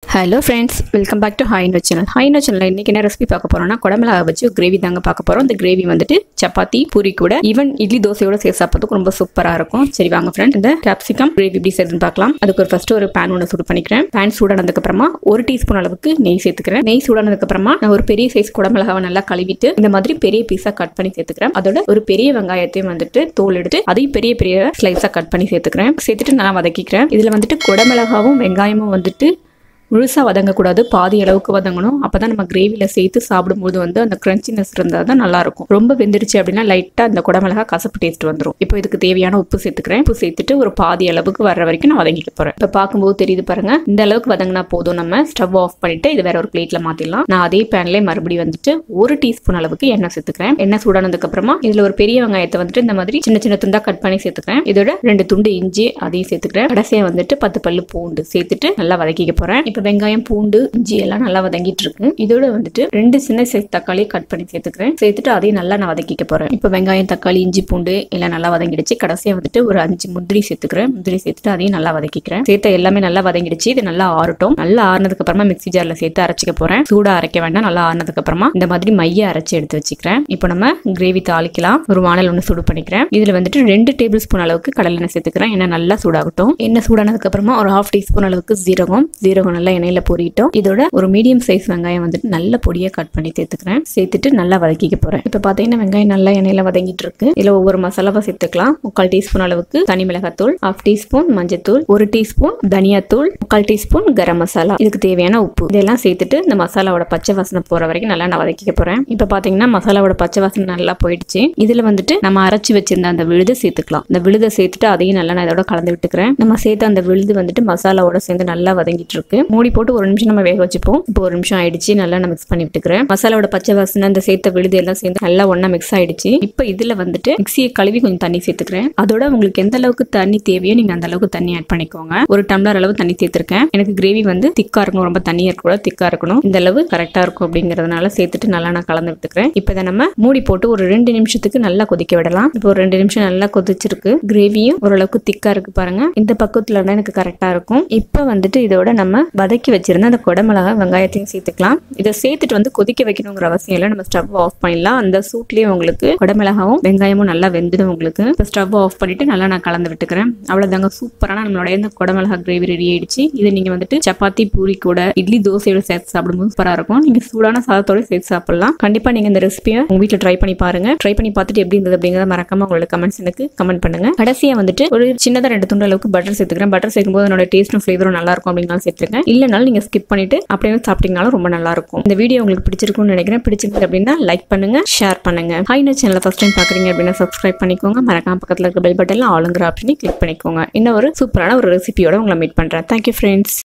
hello friends welcome back to ஹைனோ channel ஹைனோ channel இன்னைக்கு என்ன ரெசிபி பார்க்க போறோம்னா குடமிளகா வச்சு கிரேவி தாங்க பார்க்க போறோம் இந்த கிரேவி வந்துட்டு சப்பாத்தி பூரி கூட ஈவன் இட்லி தோசையோட சேர்த்து சாப்பிட்றதுக்கு ரொம்ப சூப்பரா இருக்கும் சரி வாங்க ஃப்ரெண்ட் இந்த கேப்சிகம் கிரேவி எப்படி செய்யுதுன்னு பார்க்கலாம் அதுக்கு ஒரு ஃபர்ஸ்ட் ஒரு பேன் ஒன்று சூடு பண்ணிக்கிறேன் பேன் சூடானதுக்கு அப்புறமா ஒரு டீஸ்பூன் அளவுக்கு நெய் சேர்த்துக்கிறேன் நெய் சூடானதுக்கு அப்புறமா நான் ஒரு பெரிய சைஸ் குடமிளகாவை நல்லா கழுவிட்டு இந்த மாதிரி பெரிய பீஸா கட் பண்ணி சேர்த்துக்கிறேன் அதோட ஒரு பெரிய வெங்காயத்தையும் வந்துட்டு தோல் எடுத்து அதையும் பெரிய பெரிய ஸ்லைஸா கட் பண்ணி சேர்த்துக்கிறேன் சேர்த்துட்டு நான் வதக்கிக்கிறேன் இதுல வந்துட்டு குடமிளகாவும் வெங்காயமும் வந்துட்டு முழுசாக வதங்கக்கூடாது பாதி அளவுக்கு வதங்கணும் அப்போ தான் நம்ம கிரேவியில் சேர்த்து சாப்பிடும்போது வந்து அந்த கிரன்ச்சினஸ் இருந்தால் தான் நல்லாயிருக்கும் ரொம்ப வெந்துருச்சு அப்படின்னா லைட்டாக அந்த குடமிளகா கசப்பு டேஸ்ட் வந்துடும் இப்போ இதுக்கு தேவையான உப்பு சேர்த்துக்கிறேன் உப்பு சேர்த்துட்டு ஒரு பாதி அளவுக்கு வர்ற வரைக்கும் நான் வதங்கிக்க போகிறேன் இப்போ பார்க்கும்போது தெரியுது பாருங்க இந்த அளவுக்கு வதங்கினா போதும் நம்ம ஸ்டவ் ஆஃப் பண்ணிட்டு இது வேற ஒரு பிளேட்டில் மாற்றிடலாம் நான் அதே பேன்லேயே மறுபடியும் வந்துட்டு ஒரு டீஸ்பூன் அளவுக்கு எண்ணெய் சேர்த்துக்கிறேன் எண்ணெய் சூடானதுக்கு அப்புறமா இதில் ஒரு பெரிய வெங்காயத்தை வந்துட்டு இந்த மாதிரி சின்ன சின்ன துண்டா கட் பண்ணி சேர்த்துக்கிறேன் இதோட ரெண்டு துண்டு இஞ்சி அதையும் சேர்த்துக்கிறேன் கடைசியாக வந்துட்டு பத்து பல்லு பூண்டு சேர்த்துட்டு நல்லா வதக்கிக்க போகிறேன் இப்போ வெங்காயம் பூண்டு இஞ்சி எல்லாம் நல்லா வதங்கிட்டு இருக்கு இதோட வந்துட்டு ரெண்டு சின்ன சைஸ் தக்காளி கட் பண்ணி சேர்த்துக்கிறேன் சேர்த்துட்டு அதையும் நல்லா நான் வதக்கிக்க போறேன் இப்போ வெங்காயம் தக்காளி இஞ்சி பூண்டு எல்லாம் நல்லா வதங்கிடுச்சு கடைசியா வந்துட்டு ஒரு அஞ்சு முந்திரி சேர்த்துக்கிறேன் முந்திரி சேர்த்துட்டு அதையும் நல்லா வதக்கிக்கிறேன் சேர்த்த எல்லாமே நல்லா வதங்கிடுச்சு இது நல்லா ஆறட்டும் நல்லா ஆறுனதுக்கு அப்புறமா மிக்ஸி ஜார்ல சேர்த்து அரைச்சிக்க போறேன் சூடா அரைக்க வேண்டாம் நல்லா ஆறுனதுக்கு அப்புறமா இந்த மாதிரி மைய அரைச்சி எடுத்து வச்சுக்கிறேன் இப்போ நம்ம கிரேவி தாளிக்கலாம் ஒரு வானல் ஒன்று சூடு பண்ணிக்கிறேன் இதுல வந்துட்டு ரெண்டு டேபிள் ஸ்பூன் அளவுக்கு கடலெண்ணெய் சேர்த்துக்கிறேன் எண்ணெய் நல்லா சூடாகட்டும் எண்ணெய் சூடானதுக்கு அப்புறமா ஒரு ஹாஃப் டீஸ்பூன் அளவுக்கு ஜீரகம் ஜீரகம் நல்லா எண்ணெயில பொரியிட்டோம் இதோட ஒரு மீடியம் சைஸ் வெங்காயம் வந்துட்டு நல்ல பொடியா கட் பண்ணி சேர்த்துக்கிறேன் சேர்த்துட்டு நல்லா வதக்கிக்க போறேன் இப்போ பாத்தீங்கன்னா வெங்காயம் நல்லா எண்ணெயில வதங்கிட்டு இருக்கு இதுல ஒவ்வொரு மசாலாவா சேர்த்துக்கலாம் முக்கால் டீஸ்பூன் அளவுக்கு தனி மிளகாத்தூள் ஹாஃப் டீஸ்பூன் மஞ்சத்தூள் ஒரு டீஸ்பூன் தனியாத்தூள் முக்கால் டீஸ்பூன் கரம் மசாலா இதுக்கு தேவையான உப்பு இதெல்லாம் சேர்த்துட்டு இந்த மசாலாவோட பச்சை வாசனை போற வரைக்கும் நல்லா நான் வதக்கிக்க போறேன் இப்போ பாத்தீங்கன்னா மசாலாவோட பச்சை வாசனை நல்லா போயிடுச்சு இதுல வந்துட்டு நம்ம அரைச்சு வச்சிருந்த அந்த விழுதை சேர்த்துக்கலாம் இந்த விழுதை சேர்த்துட்டு அதையும் நல்லா நான் இதோட கலந்து விட்டுக்கிறேன் நம்ம சேர்த்த அந்த விழுது வந்துட்டு மசாலாவோட சேர்ந்து நல்லா வதங்கிட்டு இருக்கு மூடி போட்டு ஒரு நிமிஷம் நம்ம வேக வச்சுப்போம் இப்போ ஒரு நிமிஷம் ஆயிடுச்சு நல்லா நான் மிக்ஸ் பண்ணி விட்டுக்கிறேன் மசாலாவோட பச்சை வாசனை அந்த சேர்த்த விழுது எல்லாம் சேர்ந்து நல்லா ஒண்ணா மிக்ஸ் ஆயிடுச்சு இப்போ இதுல வந்துட்டு மிக்சியை கழுவி கொஞ்சம் தண்ணி சேர்த்துக்கிறேன் அதோட உங்களுக்கு எந்த அளவுக்கு தண்ணி தேவையோ நீங்க அந்த அளவுக்கு தண்ணி ஆட் பண்ணிக்கோங்க ஒரு டம்ளர் அளவு தண்ணி சேர்த்திருக்கேன் எனக்கு கிரேவி வந்து திக்கா இருக்கணும் ரொம்ப தண்ணியா இருக்கக்கூடாது திக்கா இருக்கணும் இந்த அளவு கரெக்டா இருக்கும் அப்படிங்கறதுனால சேர்த்துட்டு நல்லா நான் கலந்து விட்டுக்கிறேன் இப்போ இதை நம்ம மூடி போட்டு ஒரு ரெண்டு நிமிஷத்துக்கு நல்லா கொதிக்க விடலாம் இப்போ ஒரு ரெண்டு நிமிஷம் நல்லா கொதிச்சிருக்கு கிரேவியும் ஓரளவுக்கு திக்கா இருக்கு பாருங்க இந்த பக்கத்துல இருந்தா எனக்கு கரெக்டா இருக்கும் இப்போ வந்துட்டு இதோட நம்ம வதக்கி வச்சிருந்த அந்த குடமிளகா வெங்காயத்தையும் சேர்த்துக்கலாம் இதை சேர்த்துட்டு வந்து கொதிக்க வைக்கணுங்கிற அவசியம் இல்லை நம்ம ஸ்டவ் ஆஃப் பண்ணிடலாம் அந்த சூட்லயே உங்களுக்கு குடமிளகாவும் வெங்காயமும் நல்லா வெந்துடும் உங்களுக்கு இப்போ ஸ்டவ் ஆஃப் பண்ணிட்டு நல்லா நான் கலந்து விட்டுக்கிறேன் அவ்வளவுதாங்க சூப்பரான நம்மளுடைய இந்த குடமிளகா கிரேவி ரெடி ஆயிடுச்சு இது நீங்க வந்துட்டு சப்பாத்தி பூரி கூட இட்லி தோசையோட சேர்த்து சாப்பிடும்போது சூப்பரா இருக்கும் நீங்க சூடான சாதத்தோட சேர்த்து சாப்பிடலாம் கண்டிப்பா நீங்க இந்த ரெசிபியை உங்க வீட்டில் ட்ரை பண்ணி பாருங்க ட்ரை பண்ணி பார்த்துட்டு எப்படி இருந்தது அப்படிங்கிறத மறக்காம உங்களோட கமெண்ட்ஸ் எனக்கு கமெண்ட் பண்ணுங்க கடைசியா வந்துட்டு ஒரு சின்னதா ரெண்டு துண்டு அளவுக்கு பட்டர் சேர்த்துக்கிறேன் பட்டர் சேர்க்கும்போது என்னோட டேஸ்ட்டும் ஃபிளேவரும் நல்லா இருக்கும் அப்படின்னாலும் சேர்த்துருக்கேன் இல்லைனாலும் நீங்க ஸ்கிப் பண்ணிட்டு அப்படியே சாப்பிட்டீங்கனாலும் ரொம்ப நல்லா இருக்கும் இந்த வீடியோ உங்களுக்கு பிடிச்சிருக்கும்னு நினைக்கிறேன் பிடிச்சிருக்கு அப்படின்னா லைக் பண்ணுங்க ஷேர் பண்ணுங்க ஹைனோ சேனலை ஃபர்ஸ்ட் டைம் பாக்குறீங்க அப்படின்னா சப்ஸ்கிரைப் பண்ணிக்கோங்க மறக்காம பக்கத்துல இருக்க பெல் பட்டன்ல ஆளுங்கிற ஆப்ஷனை கிளிக் பண்ணிக்கோங்க இன்னும் ஒரு சூப்பரான ஒரு ரெசிபியோட உங்களை மீட் பண்றேன் தேங்க்யூ ஃப்ரெண்ட்ஸ்